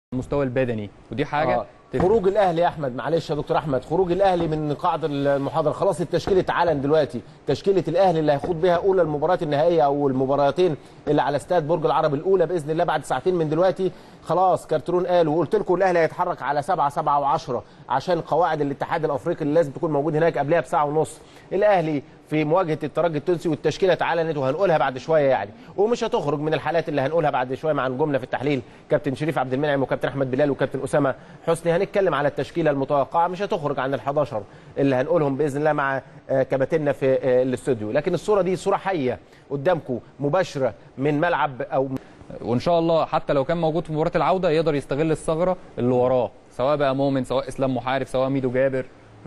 المستوى البدني ودي حاجه آه. تفرق. خروج الاهلي يا احمد معلش يا دكتور احمد خروج الاهلي من قاعده المحاضره خلاص التشكيله اتعلن دلوقتي تشكيله الاهلي اللي هيخوض بها اولى المباريات النهائيه او المباراتين اللي على استاد برج العرب الاولى باذن الله بعد ساعتين من دلوقتي خلاص كارترون قال وقلت لكم الاهلي هيتحرك على 7 7 و10 عشان قواعد الاتحاد الافريقي اللي لازم تكون موجود هناك قبلها بساعه ونص الاهلي في مواجهه الترجي التونسي والتشكيله اتعلنت وهنقولها بعد شويه يعني ومش هتخرج من الحالات اللي هنقولها بعد شويه مع نجومنا في التحليل كابتن شريف عبد المنعم وكابتن احمد بلال وكابتن اسامه حسني هنتكلم على التشكيله المتوقعه مش هتخرج عن ال11 اللي هنقولهم باذن الله مع آه، كباتننا في آه، الاستوديو لكن الصوره دي صوره حيه قدامكم مباشره من ملعب او وان شاء الله حتى لو كان موجود في مباراه العوده يقدر يستغل الثغره اللي وراه سواء بقى مؤمن سواء اسلام محارب سواء ميدو جابر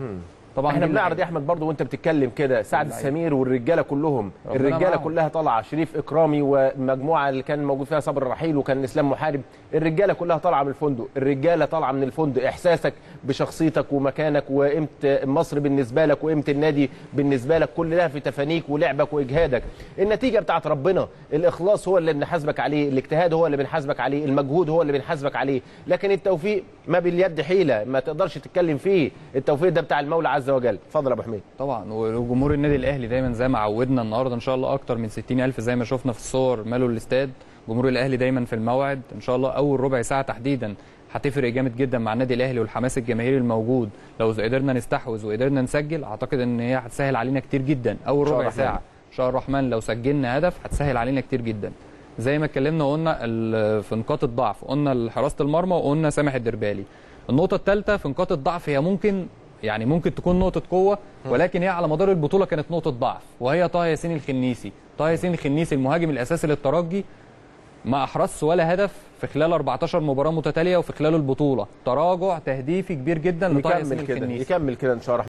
طبعا احنا دي بنعرض يا اللعيبة. احمد برضو وانت بتتكلم كده سعد اللعيبة. السمير والرجاله كلهم ربنا الرجاله معاهم. كلها طالعه شريف اكرامي والمجموعه اللي كان موجود فيها صبر الرحيل وكان اسلام محارب الرجاله كلها طالعه من الفندق الرجاله طالعه من الفندق احساسك بشخصيتك ومكانك وقيمه مصر بالنسبه لك وقيمه النادي بالنسبه لك كل ده في تفانيك ولعبك واجهادك النتيجه بتاعت ربنا الاخلاص هو اللي بنحاسبك عليه الاجتهاد هو اللي بنحاسبك عليه المجهود هو اللي بنحاسبك عليه لكن التوفيق ما باليد حيله ما تقدرش تتكلم فيه التوفيق ده بتاع المولى عز وجل اتفضل يا ابو حميد طبعا وجمهور النادي الاهلي دايما زي ما عودنا النهارده ان شاء الله اكتر من 60000 زي ما شفنا في الصور مالوا الاستاد جمهور الاهلي دايما في الموعد ان شاء الله اول ربع ساعه تحديدا هتفرق جامد جدا مع النادي الاهلي والحماس الجماهيري الموجود لو قدرنا نستحوذ وقدرنا نسجل اعتقد ان هي هتسهل علينا كتير جدا اول شاء ربع الرحمن. ساعه ان شاء الرحمن لو سجلنا هدف هتسهل علينا كتير جدا زي ما اتكلمنا وقلنا ال- في نقاط الضعف قلنا حراسه المرمى وقلنا سامح الدربالي النقطه الثالثه في نقاط الضعف هي ممكن يعني ممكن تكون نقطة قوة ولكن هي على مدار البطولة كانت نقطة ضعف وهي طه ياسين الخنيسي، طه ياسين الخنيسي المهاجم الأساسي للترجي ما أحرزش ولا هدف في خلال 14 مباراة متتالية وفي خلال البطولة، تراجع تهديفي كبير جدا لطه ياسين يكمل كده الخنيسي يكمل كده ان شاء الله